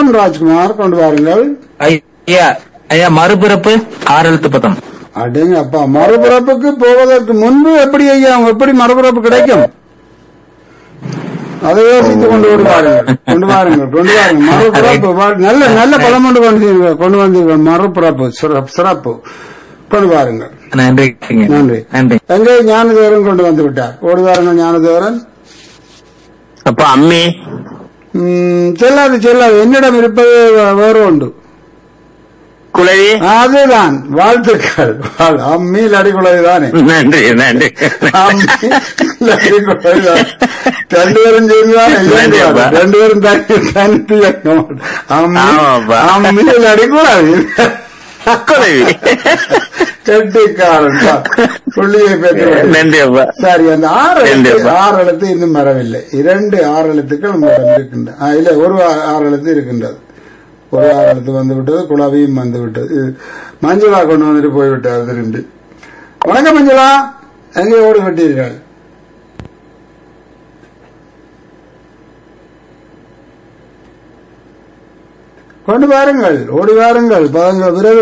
வணக்கம் ராஜ்குமார் கொண்டு வாருங்கள் ஐயா ஐயா மறுபிறப்பு ஆறு எழுத்து பதம் அடேங்க அப்பா மறுபிறப்புக்கு போவதற்கு முன்பு எப்படி ஐயா எப்படி மறுபிறப்பு கிடைக்கும் அதை யோசித்து கொண்டு வருவாருங்கள் கொண்டு வாருங்கள் கொண்டு வாருங்கள் மறுபிறப்பு வா- நல்ல நல்ல பழம் கொண்டு வந்து கொண்டு வந்து மறுபிறப்பு சிறப்பு சிறப்பு கொண்டு வாருங்கள் நன்றி நன்றி நன்றி எங்கே ஞானதேவரன் கொண்டு வந்து விட்டார் ஓடி வாருங்கள் ஞானதேவரன் அப்ப அம்மி ம், செல்லாது செல்லாது என்னிடம் இருப்பது வே- வேறு உண்டு குழவி அதுதான் வாழ்த்துக்கள் வாழ்- அம்மீல் அடிக்குள்ளது தானே நன்றி நன்றி அம்மீல் அடிக்குள்ளதுதான் ரெண்டு பேரும் சேர்ந்துதான் நன்றிப்பா. ரெண்டு பேரும் தனி தனித்து ஆமாப்பா. அம்மீல் அடிக்கூடாது குழவி கெட்டிக்காரன் தான். புள்ளியை பெற்று நன்றி அப்பா சரி அந்த ஆறு ரெண்டு எழுத்து அப்பா. ஆறு எழுத்து இன்னும் வரவில்லை இரண்டு ஆறு எழுத்துக்கள் உங்களிடம் இருக்கின்றன ஆ, இல்ல ஒரு ஆ- ஆறு எழுத்து இருக்கின்றது ஒரு ஆறு எழுத்து வந்து விட்டது குழாவியும் வந்து விட்டது இது மஞ்சளா கொண்டு வந்துட்டு போய்விட்டார் திரும்பி வணக்கம் மஞ்சளா எங்கே ஓடி விட்டீர்கள் கொண்டு வாருங்கள் ஓடி வாருங்கள் பதங்கள் விரைவில்